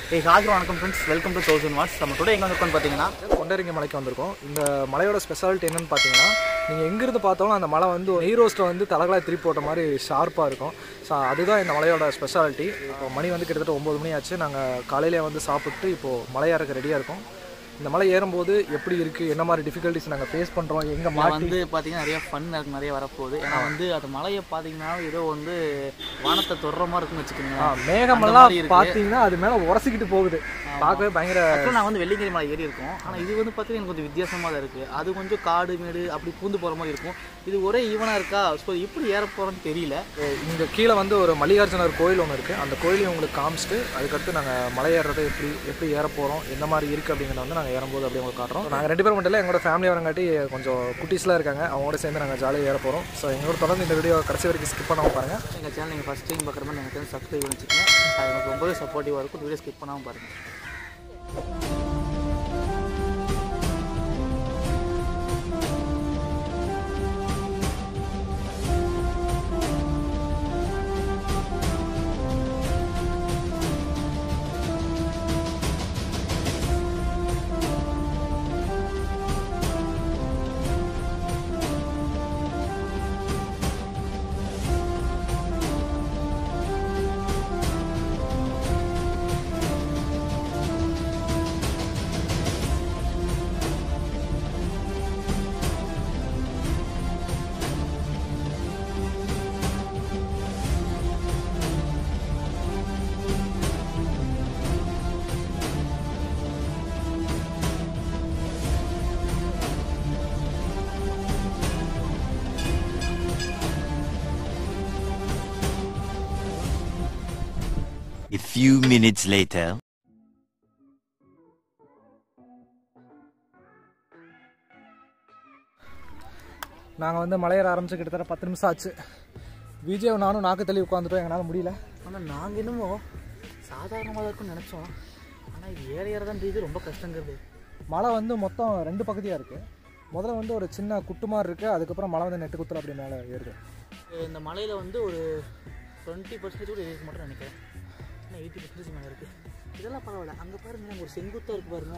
ஏ ஹாஜர் வணக்கம் friends welcome to thousand watts நம்ம டுடே எங்கே இருக்கோம்னு பார்த்தீங்கன்னா கொண்டரிங்க மலைக்கு வந்திருக்கோம் இந்த மலையோட ஸ்பெஷாலிட்டி என்னன்னு பார்த்தீங்கன்னா நீங்கள் எங்கிருந்து பார்த்தாலும் அந்த மலை வந்து நெய் ரோஸ்ட்டை வந்து தலகலாக திருப்பி போட்ட மாதிரி ஷார்ப்பாக இருக்கும் ஸோ அதுதான் இந்த மலையோட ஸ்பெஷாலிட்டி இப்போ மணி வந்து கிட்டத்தட்ட ஒம்பது மணி ஆச்சு நாங்கள் காலையிலே வந்து சாப்பிட்டு இப்போது மலையேறக்கு ரெடியாக இருக்கோம் இந்த மலை ஏறும்போது எப்படி இருக்குது என்ன மாதிரி டிஃபிகல்ட்டிஸ் நாங்கள் ஃபேஸ் பண்ணுறோம் எங்கே இங்க மாட்டி வந்து பார்த்தீங்கன்னா நிறைய ஃபன் நிறைய வரப்போகுது ஏன்னா வந்து அது மலையை பார்த்தீங்கன்னா ஏதோ வந்து வானத்தை தொடுற மாதிரி இருக்குன்னு வச்சுக்கோங்க ஆ, மேகமெல்லாம் மாதிரி இருக்கு. பார்த்தீங்கன்னா அது மேலே உரசிக்கிட்டு போகுது பார்க்கவே பயங்கர ஆக்சுவலாக நான் வந்து வெள்ளிங்கிரி மலை ஏறி இருக்கோம் ஆனால் இது வந்து பார்த்தீங்கன்னா எனக்கு கொஞ்சம் வித்தியாசமாக தான் இருக்குது அது கொஞ்சம் காடு மேடு அப்படி பூந்து போகிற மாதிரி இருக்கும் இது ஒரே ஈவனாக இருக்கா ஸோ எப்படி ஏற போகிறோன்னு தெரியல இங்கே கீழே வந்து ஒரு மல்லிகார்ஜுனர் கோயில் ஒன்று இருக்குது அந்த கோயிலையும் உங்களுக்கு காமிச்சிட்டு அதுக்கடுத்து நாங்கள் மலை ஏறுறது எப்படி எப்படி ஏற போகிறோம் எந்த மாதிரி இருக்குது அப்படிங்கிறத வந்து நாங்கள் ஏறும்போது அப்படியே உங்களுக்கு காட்டுறோம் நாங்கள் ரெண்டு பேரும் மட்டும் இல்லை எங்களோட ஃபேமிலி வரங்காட்டி கொஞ்சம் குட்டீஸ்லாம் இருக்காங்க அவங்களோட சேர்ந்து நாங்கள் ஜாலியாக ஏற போகிறோம் ஸோ எங்களோட தொடர்ந்து இந்த வீடியோ கடைசி வரைக்கும் ஸ்கிப் பண்ணாமல் பாருங்கள் எங்கள் சேனல் நீங்கள் ஃபஸ்ட் டைம் பார்க்குற மாதிரி எனக்கு வந்து சப்ஸ்கிரைப் பண்ணி வச்சுக்கோங்க அது எனக்கு ரொம்பவே சப்போர்ட்டிவாக இருக்கும் வீடியோ ஸ்கிப் பண்ணாமல் பாருங்கள் A few minutes later. நாங்கள் வந்து மலையேற ஆரம்பிச்சு கிட்டத்தட்ட பத்து நிமிஷம் ஆச்சு விஜய் நானும் நாக்கு தள்ளி உட்காந்துட்டோம் எங்களால் முடியல ஆனால் நாங்கள் என்னமோ சாதாரணமாக தான் இருக்கும்னு நினச்சோம் ஆனால் இது ஏற ஏற தான் தெரியுது ரொம்ப கஷ்டங்கிறது மலை வந்து மொத்தம் ரெண்டு பகுதியாக இருக்குது முதல்ல வந்து ஒரு சின்ன குட்டு மாதிரி இருக்குது அதுக்கப்புறம் மலை வந்து நெட்டு குத்தல் அப்படி மேலே ஏறுது இந்த மலையில் வந்து ஒரு டுவெண்ட்டி பர்சன்டேஜ் கூட ஏறிக்க மாட்டேன் நினைக்கிறேன் ஆனால் எயிட்டி பர்சன்டேஜ் மேலே இருக்குது இதெல்லாம் பரவாயில்ல அங்கே பாருங்க அங்க ஒரு செங்குத்தாக இருக்கு பாருங்க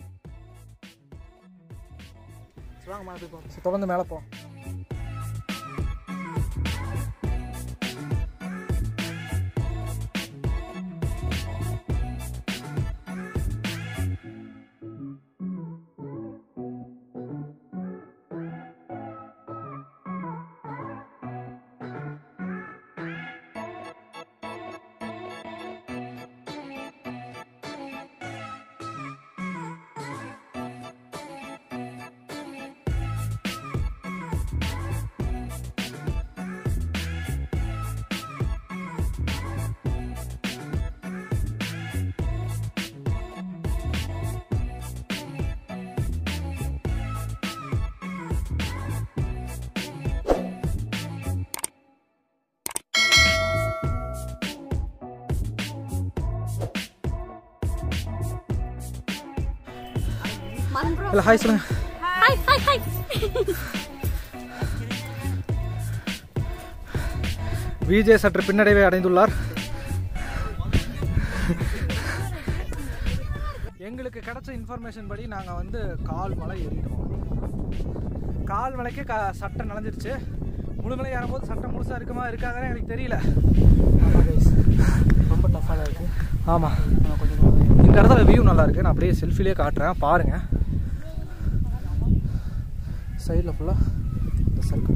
சரி, வாங்க மேலே போய் பார்ப்போம் ஸோ தொடர்ந்து மேலே போ இல்லை ஹாய் சொல்லுங்கள் ஹாய் ஹாய் ஹாய் விஜய் சற்று பின்னடைவை அடைந்துள்ளார் எங்களுக்கு கிடைச்ச இன்ஃபர்மேஷன் படி நாங்கள் வந்து கால் மலை ஏறிட்டோம் கால் மலைக்கு க சட்டை நனைஞ்சிருச்சு முழுமலை ஏறும்போது சட்டை முழுசாக இருக்குமா இருக்காங்கன்னு எனக்கு தெரியல ஆமாம் கைஸ் ரொம்ப டஃப்பாக தான் இருக்குது ஆமாம் ஆனால் கொஞ்சம் கொஞ்சம் இந்த இடத்துல வியூ நல்லா இருக்கு நான் அப்படியே செல்ஃபிலே காட்டுறேன் பாருங்க சைடில் ஃபுல்லாக இந்த சர்க்கிள்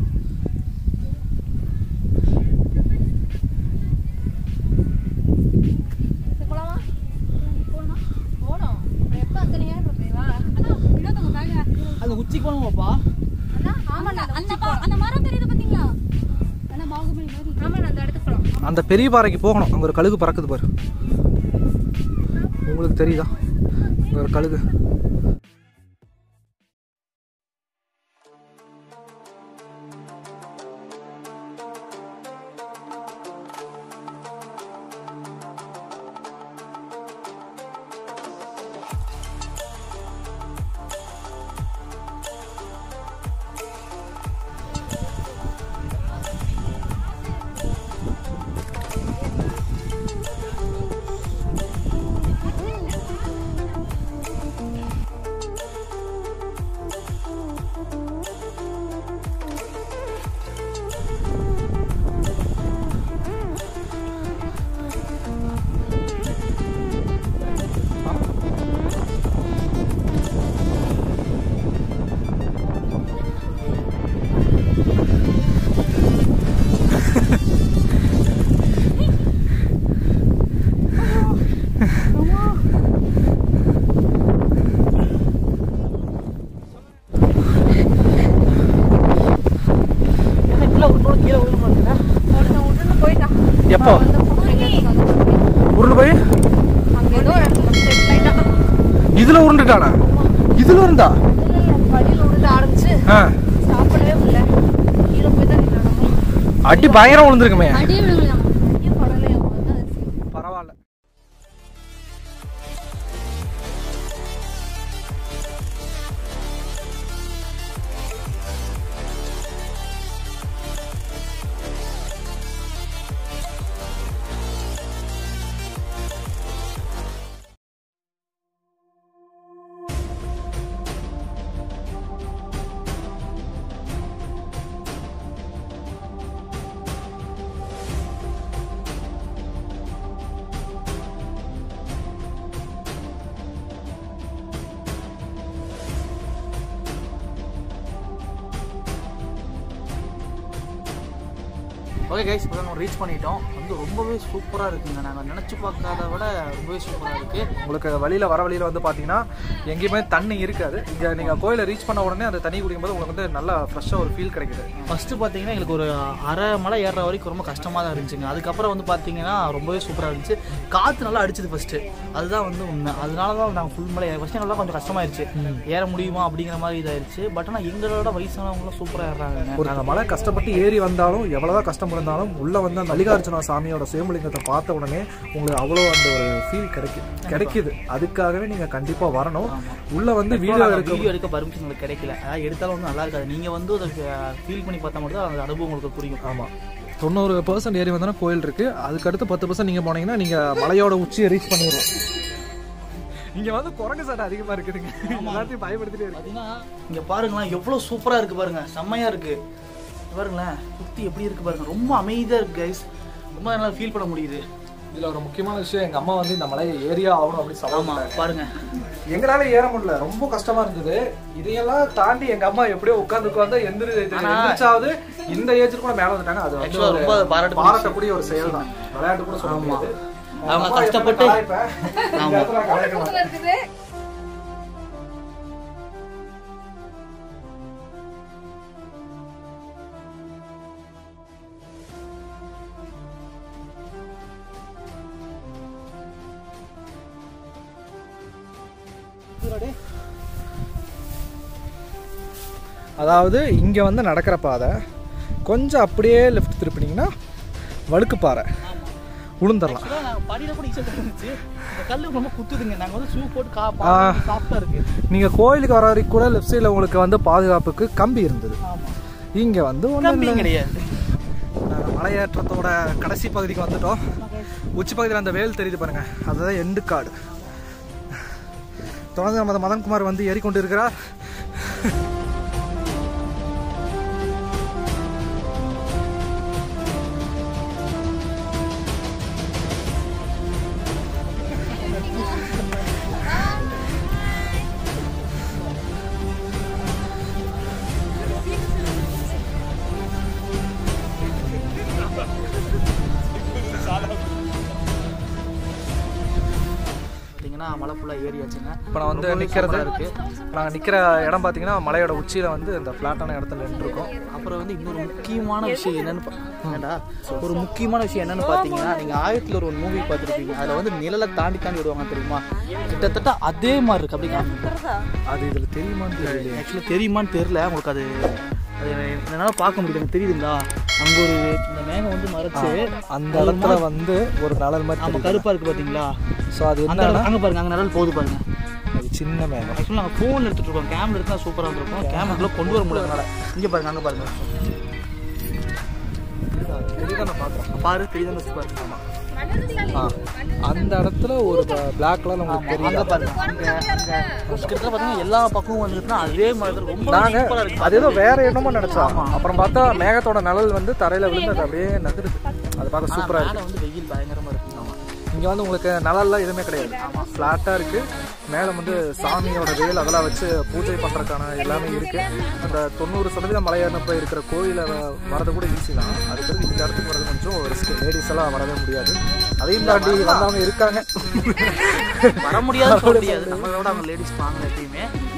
போலாமா போகணும் போகணும் எப்போ அத்தனை ஏர் வா அண்ணா இன்னொருத்தவங்க பேங்க அந்த உச்சிக்கு போகணுமாப்பா அண்ணா ஆமாண்ணா அந்த பா- அந்த மரம் தெரியுது பார்த்தீங்களா அண்ணா பாகுபலி மாதிரி ஆமாண்ணா அந்த இடத்துக்கு போகலாம் அந்த பெரிய பாறைக்கு போகணும் அங்கே ஒரு கழுகு பறக்குது பாரு உங்களுக்கு தெரியுதா அங்கே ஒரு கழுகு எப்போ உருண்டு போய் அங்க ஏதோ ஒரு இடத்துல செட்டில் ஆயிட்டான் இதுல உருண்டுட்டானா இதுல இருந்தா வழியில் விழுந்து ஆரம்பிச்சு ஆ சாப்பிடவே முடியல கீழே போய் தான் நின்னானோ அடி பயங்கரம் விழுந்திருக்குமே அடியே விழுங்கலாம் அடியே படலையா வந்து அது பரவாயில்ல ஓகே கைஸ் இப்போ நம்ம ரீச் பண்ணிட்டோம் வந்து ரொம்பவே சூப்பராக இருக்குங்க நாங்கள் நினச்சி பார்க்காத விட ரொம்பவே சூப்பராக இருக்குது உங்களுக்கு வழியில் வர வழியில் வந்து பார்த்தீங்கன்னா எங்கேயுமே தண்ணி இருக்காது இங்கே நீங்கள் கோயிலை ரீச் பண்ண உடனே அந்த தண்ணி குடிக்கும்போது உங்களுக்கு வந்து நல்லா ஃப்ரெஷ்ஷாக ஒரு ஃபீல் கிடைக்குது ஃபஸ்ட்டு பார்த்தீங்கன்னா எங்களுக்கு ஒரு அரை மலை ஏறுற வரைக்கும் ரொம்ப கஷ்டமாக தான் இருந்துச்சுங்க அதுக்கப்புறம் வந்து பார்த்தீங்கன்னா ரொம்பவே சூப்பராக இருந்துச்சு காற்று நல்லா அடிச்சது ஃபஸ்ட்டு அதுதான் வந்து உண்மை அதனால தான் நாங்கள் ஃபுல் மலை ஃபஸ்ட்டு நல்லா கொஞ்சம் கஷ்டமாயிருச்சு ஏற முடியுமா அப்படிங்கிற மாதிரி இதாயிருச்சு பட் ஆனால் எங்களோட வயசானவங்களாம் சூப்பராக ஏறுறாங்க ஒரு நாங்கள் மலை கஷ்டப்பட்டு ஏறி வந்தாலும் எவ்வளோதான் கஷ்டம் இருந்தாலும் உள்ளே வந்து அந்த மல்லிகார்ஜுன சாமியோட சுயம்பலிங்கத்தை பார்த்த உடனே உங்களுக்கு அவ்வளோ அந்த ஒரு ஃபீல் கிடைக்கும் கிடைக்குது அதுக்காகவே நீங்கள் கண்டிப்பாக வரணும் உள்ளே வந்து வீடியோ எடுக்க வீடியோ எடுக்க பர்மிஷன் உங்களுக்கு கிடைக்கல அதாவது எடுத்தாலும் வந்து நல்லா இருக்காது நீங்கள் வந்து அதை ஃபீல் பண்ணி பார்த்தா மட்டும் தான் அந்த அனுபவம் உங்களுக்கு புரியும் ஆமாம் தொண்ணூறு பர்சன்ட் ஏறி வந்தோன்னா கோயில் இருக்கு அதுக்கடுத்து பத்து பர்சன்ட் நீங்கள் போனீங்கன்னா நீங்கள் மலையோட உச்சியை ரீச் பண்ணிடலாம் இங்கே வந்து குரங்கு சட்டை அதிகமாக இருக்குதுங்க எல்லாத்தையும் பயப்படுத்திட்டே இருக்கு பார்த்தீங்கன்னா இங்கே பாருங்களேன் எவ்வளோ சூப்பராக இருக்குது பாருங்க செம்மையாக இருக்குது பாருங்களேன் சுற்றி எப்படி இருக்குது பாருங்க ரொம்ப அமைதியாக இருக்குது கைஸ் ரொம்ப நல்லா ஃபீல் பண்ண முடியுது இதில் ஒரு முக்கியமான விஷயம் எங்கள் அம்மா வந்து இந்த மலையை ஏரியா ஆகணும் அப்படின்னு சவால் ஆமாம் பாருங்க எங்களால ஏற முடியல ரொம்ப கஷ்டமா இருந்தது இதையெல்லாம் தாண்டி எங்க அம்மா எப்படியோ உட்கார்ந்து உட்கார்ந்து எந்திரி எந்திரிச்சாவது இந்த ஏஜ் கூட மேல வந்துட்டாங்க அது வந்து Actually ஒரு ரொம்ப பாராட்டு பாராட்டக்கூடிய ஒரு செயல் தான் விளையாட்டு கூட சொல்ல முடியாது அவங்க கஷ்டப்பட்டு இந்த இடத்துல நான் கலாய்க்க இருக்குது மாட்டேன். அதாவது இங்க வந்து நடக்கிற பாதை கொஞ்சம் அப்படியே லெஃப்ட் திருப்பினீங்கன்னா வழுக்கு பாறை உளுந்துடலாம் ஆக்சுவலாக நாங்கள் படியில் கூட ஈஸியாக இருந்துச்சு இந்த கல் ரொம்ப குத்துதுங்க நாங்கள் வந்து ஷூ போட்டு கா ஆ. சாஃப்டாக இருக்குது நீங்கள் கோயிலுக்கு வர வரைக்கும் கூட லெஃப்ட் சைடில் உங்களுக்கு வந்து பாதுகாப்புக்கு கம்பி இருந்தது ஆமாம் இங்கே வந்து ஒன்றும் கம்பி கிடையாது நாங்கள் மலையேற்றத்தோட கடைசி பகுதிக்கு வந்துட்டோம் உச்சி பகுதியில் அந்த வேல் தெரியுது பாருங்க அதுதான் எண்டு காடு தொடர்ந்து நமது மதன்குமார் வந்து ஏறிக்கொண்டு இருக்கிறார் பார்த்தீங்கன்னா மலை ஃபுல்லாக ஏறியாச்சுங்க இப்போ நான் வந்து ரொம்பவே நிற்கிறது சூப்பரா இருக்கு நாங்கள் நிற்கிற இடம் பார்த்தீங்கன்னா மலையோட உச்சியில் வந்து இந்த ஃப்ளாட்டான இடத்துல நின்றுருக்கோம் அப்புறம் வந்து இன்னொரு முக்கியமான விஷயம் என்னன்னு பா- ஏன்டா ஒரு முக்கியமான விஷயம் என்னன்னு பார்த்தீங்கன்னா நீங்கள் ஆயிரத்தில் ஒரு மூவி பார்த்துருப்பீங்க அதில் வந்து நிழலை தாண்டி தாண்டி விடுவாங்க தெரியுமா கிட்டத்தட்ட அதே மாதிரி இருக்கு அப்படி காமிங்க அது இதில் தெரியுமான்னு தெரியல ஆக்சுவலாக தெரியுமான்னு தெரில உங்களுக்கு அது அது என்னால் பார்க்க முடியுது எனக்கு தெரியுதுங்களா அங்கே ஒரு இந்த மேகம் வந்து மறைச்சு அந்த இடத்துல வந்து ஒரு நலல் மாதிரி நம்ம தெரியுது. கருப்பாக இருக்குது பார்த்தீங்களா ஸோ அது அந்த என்னன்னா அங்கே பாருங்க அங்கே நிழல் போகுது பாருங்க அது சின்ன மேகம் ஆக்சுவலாக நாங்கள் ஃபோன் எடுத்துகிட்டு இருக்கோம் கேமரா எடுத்தா சூப்பராக இருந்திருக்கும் கேமராக்குள்ள கொண்டு வர முடியாதனால இங்கே பாருங்க அங்கே பாருங்க தெரியுதா நான் பார்க்குறேன் பாரு தெரியுதுன்னு பாருங்க ஆமாம் ஆ அந்த இடத்துல ஒரு பிளாக் கலர் உங்களுக்கு அங்க தெரியும் பாருங்க அங்க அங்க கிட்டத்தட்ட பாத்தீங்கன்னா எல்லா பக்கமும் வந்துட்டுனா அதே மாதிரி தான் ரொம்ப நாங்க சூப்பரா இருக்கு அது ஏதோ வேற என்னமோ நினைச்சோம் அப்புறம் பார்த்தா மேகத்தோட நிழல் வந்து தரையில விழுந்து அது அப்படியே நகருது அது பார்க்க சூப்பரா இருக்கு மேல வந்து வெயில் பயங்கரமா இருக்கு இங்க வந்து உங்களுக்கு நிழல்லாம் எதுவுமே கிடையாது ஃப்ளாட்டா இருக்கு மேல வந்து சாமியோட வேல் அதெல்லாம் வச்சு பூஜை பண்றதுக்கான எல்லாமே இருக்கு அந்த தொண்ணூறு சதவீதம் மலையேறினப்ப இருக்கிற கோயில வ- வரது கூட ஈஸி தான் அதுக்கு இந்த இடத்துக்கு வரது கொஞ்சம் ரிஸ்க் லேடிஸ் எல்லாம் வரவே முடியாது அதையும் தாண்டி வந்தவங்க இருக்காங்க வர முடியாது சொல்ல முடியாது நம்மளோட அவங்க லேடிஸ் வாங்க எப்பயுமே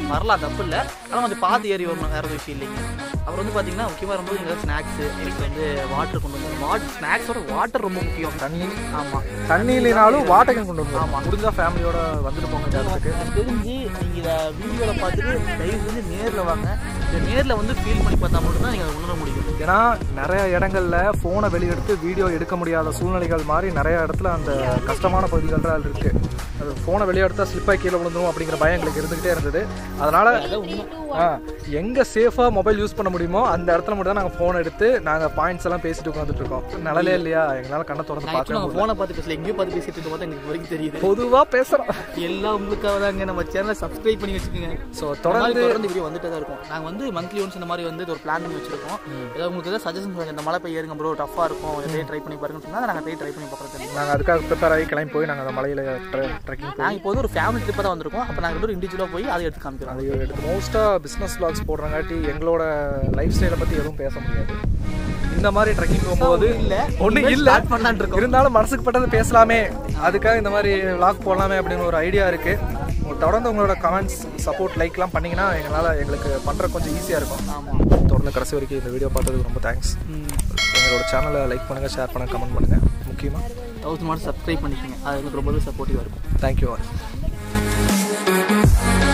வரலாம் தப்பு இல்லை ஆனால் கொஞ்சம் பார்த்து ஏறி வரணும் வேறு ஒரு விஷயம் இல்லைங்க அப்புறம் வந்து பார்த்தீங்கன்னா முக்கியமாக வரும்போது இங்கே ஸ்நாக்ஸு நெக்ஸ்ட் வந்து வாட்டர் கொண்டு வந்து வாட்டர் ஸ்நாக்ஸோட வாட்டர் ரொம்ப முக்கியம் தண்ணி ஆமாம் தண்ணி இல்லைனாலும் வாட்டர் கேன் கொண்டு வந்து ஆமா. முடிஞ்சா ஃபேமிலியோட வந்துட்டு போங்க இந்த இடத்துக்கு எனக்கு தெரிஞ்சு நீங்கள் இதை வீடியோவில் பார்த்துட்டு தயவு செஞ்சு நேரில் வாங்க இதை நேரில் வந்து ஃபீல் பண்ணி பார்த்தா மட்டும்தான் நீங்கள் அதை உணர முடியும் ஏன்னா நிறைய இடங்கள்ல ஃபோனை வெளியெடுத்து வீடியோ எடுக்க முடியாத சூழ்நிலைகள் மாதிரி நிறைய இடத்துல அந்த கஷ்டமான பகுதிகள் தான் இருக்கு அது ஃபோனை வெளியெடுத்தா ஸ்லிப்பாக கீழே விழுந்துரும் அப்படிங்கிற பயம் எங்களுக்கு இருந்துகிட்டே இருந்தது அதனால ஆ, எங்க சேஃபா மொபைல் யூஸ் பண்ண முடியுமோ அந்த இடத்துல மட்டும் தான் நாங்கள் ஃபோன் எடுத்து நாங்கள் பாயிண்ட்ஸ் எல்லாம் பேசிட்டு உட்காந்துட்டு இருக்கோம் நிழலே இல்லையா எங்களால் கண்ணை திறந்து நான் பார்க்க ஆக்சுவலாக ஃபோனை பார்த்து பேசல எங்கேயோ பார்த்து பேசிட்டு இருக்க பார்த்தா எனக்கு வரைக்கும் தெரியுது பொதுவா பேசுறோம் எல்லாம் உங்களுக்காக தாங்க நம்ம சேனலை சப்ஸ்கிரைப் பண்ணி வச்சுக்கோங்க ஸோ தொடர்ந்து தொடர்ந்து தொடர்ந்து வீடியோ வந்துட்டே தான் இருக்கும் நாங்கள் வந்து மந்த்லி ஒன்ஸ் இந்த மாதிரி வந்து ஒரு பிளான் பண்ணி வச்சிருக்கோம் ஏதாவது உங்களுக்கு ஏதாவது சஜஷன் சொல்லுங்க இந்த மலை போய் ஏறுங்க ப்ரோ டஃபாக இருக்கும் இதே ட்ரை பண்ணி பாருங்கன்னு சொன்னால் நாங்கள் போய் ட்ரை பண்ணி பார்க்குறது நாங்கள் அதுக்காக ப்ரிப்பேர் ஆகி கிளம்பி போய் நாங்கள் அந்த மலையில ட்ரெக்கிங் போய் நாங்கள் இப்போ வந்து ஒரு ஃபேமிலி ட்ரிப்பாக தான் வந்திருக்கோம் அப்போ நாங்கள் ஒரு இண்டிவிஜுவலாக போய் அதை எடுத்து காமிக்கிறோம் அது எடுத்து மோஸ்ட்டாக பிஸ்னஸ் vlogs போடுறங்காட்டி எங்களோட லைஃப் ஸ்டைலை பற்றி எதுவும் பேச முடியாது இந்த மாதிரி ட்ரெக்கிங் போகும்போது இல்ல. ஒன்றும் இனிமேல் இல்லை start பண்ணலாம்னு இருக்கோம். இருந்தாலும் மனசுக்கு பட்டது பேசலாமே அதுக்காக இந்த மாதிரி vlog போடலாமே அப்படின்னு ஒரு ஐடியா இருக்குது தொடர்ந்து உங்களோட கமெண்ட்ஸ் சப்போர்ட் லைக்லாம் பண்ணிங்கன்னா எங்களால் எங்களுக்கு பண்ணுற கொஞ்சம் ஈஸியாக இருக்கும் ஆமாம் தொடர்ந்து கடைசி வரைக்கும் இந்த வீடியோ பார்த்ததுக்கு ரொம்ப தேங்க்ஸ் எங்களோட சேனலை லைக் பண்ணுங்கள் ஷேர் பண்ணுங்கள் கமெண்ட் பண்ணுங்கள் முக்கியமாக தௌசண்ட் மார்க் சப்ஸ்கிரைப் பண்ணிக்கோங்க அது எனக்கு ரொம்பவே சப்போர்ட்டிவாக இருக்கும் தேங்க்யூ ஆல்